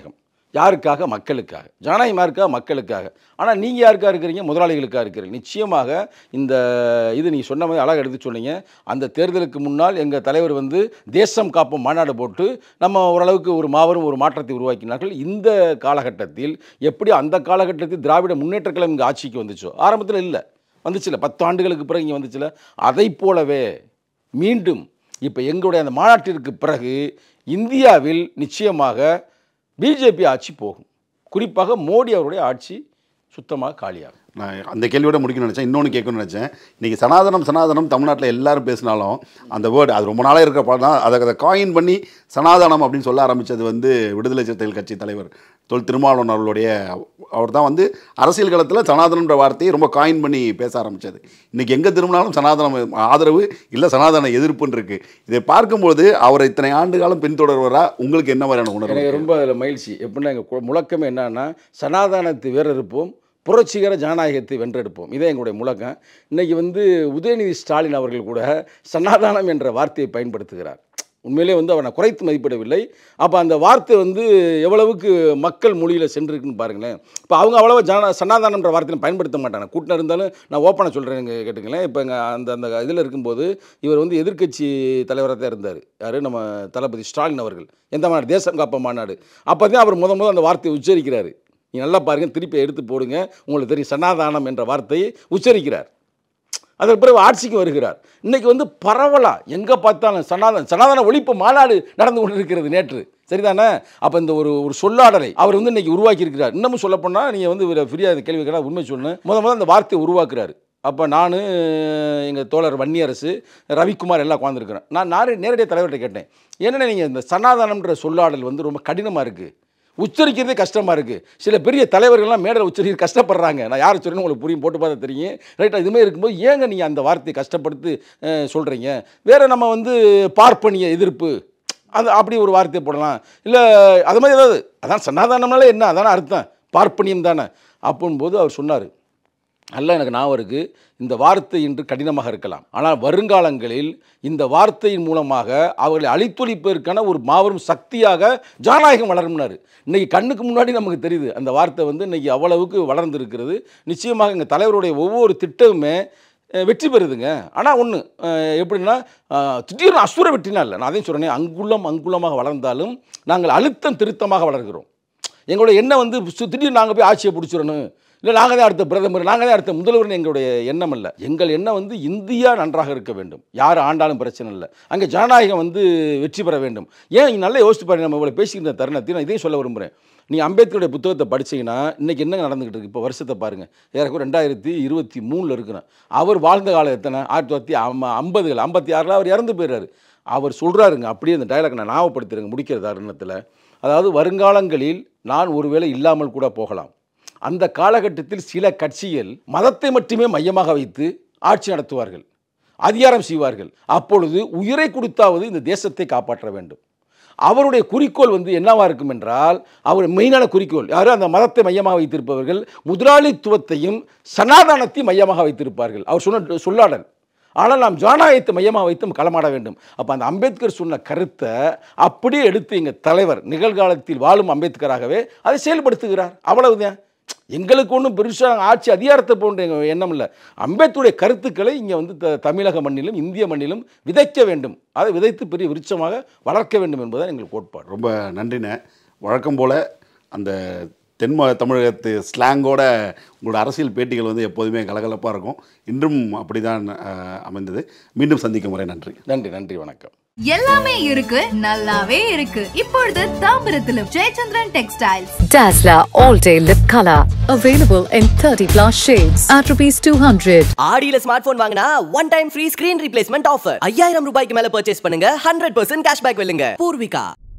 யாருக்காக மக்களுக்காக ஜனநாயகம் யாருக்காக மக்களுக்காக ஆனால் நீங்கள் யாருக்காக இருக்கிறீங்க முதலாளிகளுக்காக இருக்கிறீங்க நிச்சயமாக இந்த இது நீங்கள் சொன்ன மாதிரி அழகாக எடுத்து சொன்னீங்க அந்த தேர்தலுக்கு முன்னால் எங்கள் தலைவர் வந்து தேசம் காப்போம் மாநாடு போட்டு நம்ம ஓரளவுக்கு ஒரு மாபெரும் ஒரு மாற்றத்தை உருவாக்கினார்கள் இந்த காலகட்டத்தில் எப்படி அந்த காலகட்டத்தில் திராவிட முன்னேற்ற கழகம் இங்கே ஆட்சிக்கு வந்துச்சோ ஆரம்பத்தில் இல்லை வந்துச்சுல பத்து ஆண்டுகளுக்கு பிறகு இங்கே வந்துச்சுல அதை போலவே மீண்டும் இப்போ எங்களுடைய அந்த மாநாட்டிற்கு பிறகு இந்தியாவில் நிச்சயமாக பிஜேபி ஆட்சி போகும் குறிப்பாக மோடி அவருடைய ஆட்சி சுத்தமாக காலியாகும் நான் அந்த கேள்வியோட முடிக்கணும்னு நினச்சேன் இன்னொன்று கேட்கணும்னு நினச்சேன் இன்றைக்கி சனாதனம் சனாதனம் தமிழ்நாட்டில் எல்லாரும் பேசினாலும் அந்த வேர்டு அது ரொம்ப நாளாக இருக்கிற படம் அதை அதை காயின் பண்ணி சனாதனம் அப்படின்னு சொல்ல ஆரம்பித்தது வந்து விடுதலை சிறுத்தைகள் கட்சி தலைவர் தொல் திருமாவளவன் அவர்களுடைய அவர் தான் வந்து அரசியல் களத்தில் சனாதனம்ன்ற வார்த்தையை ரொம்ப காயின் பண்ணி பேச ஆரம்பித்தது இன்றைக்கி எங்கே திரும்பினாலும் சனாதனம் ஆதரவு இல்லை சனாதன எதிர்ப்புன்னு இருக்குது இதை பார்க்கும்போது அவரை இத்தனை ஆண்டு காலம் பின்தொடர்வரா உங்களுக்கு என்ன மாதிரியான உணர்வு எனக்கு ரொம்ப அதில் மகிழ்ச்சி எப்படின்னா எங்கள் முழக்கமே என்னன்னா சனாதானத்தை வேறறுப்போம் புரட்சிகர ஜனநாயகத்தை வென்றெடுப்போம் இதே எங்களுடைய முழக்கம் இன்னைக்கு வந்து உதயநிதி ஸ்டாலின் அவர்கள் கூட சனாதானம் என்ற வார்த்தையை பயன்படுத்துகிறார் உண்மையிலே வந்து அவனை குறைத்து மதிப்பிடவில்லை அப்போ அந்த வார்த்தை வந்து எவ்வளவுக்கு மக்கள் மொழியில் சென்றிருக்குன்னு பாருங்களேன் இப்போ அவங்க அவ்வளவா ஜன சனாதானன்ற வார்த்தையை பயன்படுத்த மாட்டாங்க கூட்டம் இருந்தாலும் நான் ஓப்பனாக சொல்கிறேன் கேட்டுங்களேன் இப்போ எங்கள் அந்த அந்த இதில் இருக்கும்போது இவர் வந்து எதிர்க்கட்சி தலைவராக தான் இருந்தார் யார் நம்ம தளபதி ஸ்டாலின் அவர்கள் எந்த மாநாடு தேசம் காப்ப மாநாடு அப்போ தான் அவர் முத முத அந்த வார்த்தையை உச்சரிக்கிறார் நீ நல்லா பாருங்க திருப்பி எடுத்து போடுங்க உங்களுக்கு தெரியும் சனாதானம் என்ற வார்த்தையை உச்சரிக்கிறார் அதற்கு பிறகு ஆட்சிக்கு வருகிறார் இன்னைக்கு வந்து பரவலா எங்கே பார்த்தாலும் சனாதன சனாதன ஒழிப்பு மாநாடு நடந்து கொண்டிருக்கிறது நேற்று சரிதானே அப்போ இந்த ஒரு ஒரு சொல்லாடலை அவர் வந்து இன்னைக்கு உருவாக்கி இருக்கிறார் இன்னமும் சொல்லப்போனால் நீங்கள் வந்து ஃப்ரீயாக இந்த கேள்வி கேட்டால் உண்மை சொல்லணும் முத முதல்ல அந்த வார்த்தையை உருவாக்குறாரு அப்போ நான் எங்கள் தோழர் வன்னியரசு ரவிக்குமார் எல்லாம் உட்காந்துருக்கிறேன் நான் நாரே நேரடியாக தலைவர்கிட்ட கேட்டேன் என்னென்ன நீங்கள் இந்த சனாதனம்ன்ற சொல்லாடல் வந்து ரொம்ப கடினமாக இருக்குது உச்சரிக்கிறதே கஷ்டமாக இருக்குது சில பெரிய தலைவர்கள்லாம் மேடையில் உச்சரிக்க கஷ்டப்படுறாங்க நான் யார் சொல்லணும் உங்களுக்கு புரியும் போட்டு பார்த்தா தெரியும் ரைட்டாக இதுமாதிரி இருக்கும்போது ஏங்க நீங்கள் அந்த வார்த்தையை கஷ்டப்படுத்தி சொல்கிறீங்க வேறு நம்ம வந்து பார்ப்பனிய எதிர்ப்பு அது அப்படி ஒரு வார்த்தையை போடலாம் இல்லை அது மாதிரி ஏதாவது அதான் சனாதானம்னாலே என்ன அதான அர்த்தம் பார்ப்பனியம் தானே அப்படின்போது அவர் சொன்னார் நல்லா எனக்கு ஞாபகம் இருக்குது இந்த வார்த்தை இன்று கடினமாக இருக்கலாம் ஆனால் வருங்காலங்களில் இந்த வார்த்தையின் மூலமாக அவர்களை அழித்தொழிப்பதற்கான ஒரு மாபெரும் சக்தியாக ஜனநாயகம் வளரும்னாரு இன்னைக்கு கண்ணுக்கு முன்னாடி நமக்கு தெரியுது அந்த வார்த்தை வந்து இன்னைக்கு அவ்வளவுக்கு வளர்ந்துருக்கிறது நிச்சயமாக எங்கள் தலைவருடைய ஒவ்வொரு திட்டமுமே அஹ், வெற்றி பெறுதுங்க ஆனால் ஒன்று எப்படின்னா அஹ், திடீர்னு அசுர வெற்றினா இல்லை நான் அதையும் சொல்கிறேன் அங்குலம் அங்குலமாக வளர்ந்தாலும் நாங்கள் அழுத்தம் திருத்தமாக வளர்கிறோம் எங்களுடைய எண்ணம் வந்து சு- திடீர்னு நாங்கள் போய் ஆட்சியை பிடிச்சிடணும் இல்லை நாங்கள் தான் அடுத்த பிரதமர் நாங்கள் தான் அடுத்த முதல்வர்னு எங்களுடைய எண்ணம் இல்லை எங்கள் எண்ணம் வந்து இந்தியா நன்றாக இருக்க வேண்டும் யார் ஆண்டாலும் பிரச்சனை இல்லை அங்கே ஜனநாயகம் வந்து வெற்றி பெற வேண்டும் ஏன் நீங்க நல்லா யோசிச்சு பாருங்க நம்ம இவ்வளோ பேசிக்கிற தருணத்தை நான் இதையும் சொல்ல விரும்புகிறேன் நீ அம்பேத்கருடைய புத்தகத்தை படிச்சீங்கன்னா இன்றைக்கி என்ன நடந்துக்கிட்டு இருக்கு இப்போ வருஷத்தை பாருங்கள் ஏறக்குறைய ரெண்டாயிரத்தி இருபத்தி மூணில் இருக்கிறேன் அவர் வாழ்ந்த காலம் எத்தனை ஆயிரத்தி தொள்ளாயிரத்தி அம்ப ஐம்பதுகள் ஐம்பத்தி ஆறில் அவர் இறந்து போயிடுறாரு அவர் சொல்கிறாருங்க அப்படியே அந்த டைலாக் நான் ஞாபகப்படுத்துறேங்க முடிக்கிற தருணத்தில் அதாவது வருங்காலங்களில் நான் ஒருவேளை இல்லாமல் கூட போகலாம் அந்த காலகட்டத்தில் சில கட்சிகள் மதத்தை மட்டுமே மையமாக வைத்து ஆட்சி நடத்துவார்கள் அதிகாரம் செய்வார்கள் அப்பொழுது உயிரை கொடுத்தாவது இந்த தேசத்தை காப்பாற்ற வேண்டும் அவருடைய குறிக்கோள் வந்து என்னவா இருக்கும் என்றால் அவர் மெயினான குறிக்கோள் யாரும் அந்த மதத்தை மையமாக வைத்திருப்பவர்கள் முதலாளித்துவத்தையும் சனாதானத்தையும் மையமாக வைத்திருப்பார்கள் அவர் சொன்ன சொல்லாடல் ஆனால் நாம் ஜனநாயகத்தை மையமாக வைத்து நம்ம களமாட வேண்டும் அப்போ அந்த அம்பேத்கர் சொன்ன கருத்தை அப்படியே எடுத்து எங்கள் தலைவர் நிகழ்காலத்தில் வாழும் அம்பேத்கராகவே அதை செயல்படுத்துகிறார் அவ்வளவுதான் எங்களுக்கு ஒன்றும் பெருசாக ஆட்சி அதிகாரத்தை போன்ற எங்கள் எண்ணம் இல்லை அம்பேத்கருடைய கருத்துக்களை இங்கே வந்து த தமிழக மண்ணிலும் இந்திய மண்ணிலும் விதைக்க வேண்டும் அதை விதைத்து பெரிய விருட்சமாக வளர்க்க வேண்டும் என்பதுதான் எங்கள் கோட்பாடு ரொம்ப நன்றிண்ணே வழக்கம் போல் அந்த தென் மா- தமிழகத்து ஸ்லாங்கோட உங்களோட அரசியல் பேட்டிகள் வந்து எப்போதுமே கலகலப்பாக இருக்கும் இன்றும் அப்படிதான் அஹ், அமைந்தது மீண்டும் சந்திக்கும் முறை நன்றி நன்றி நன்றி வணக்கம் எல்லாமே இருக்கு நல்லாவே இருக்கு இப்பொழுது தாம்பரத்திலும் Jayachandran textiles Dazzler All Day Lip Color. Available in 30 plus shades at rupees 200. ஆடியில ஸ்மார்ட் போன் வாங்கினா one time free screen replacement offer ஐயாயிரம் ரூபாய்க்கு மேல பர்ச்சேஸ் பண்ணுங்க ஹண்ட்ரட் பர்சன்ட் கேஷ்பேக் வெல்லுங்க பூர்விகா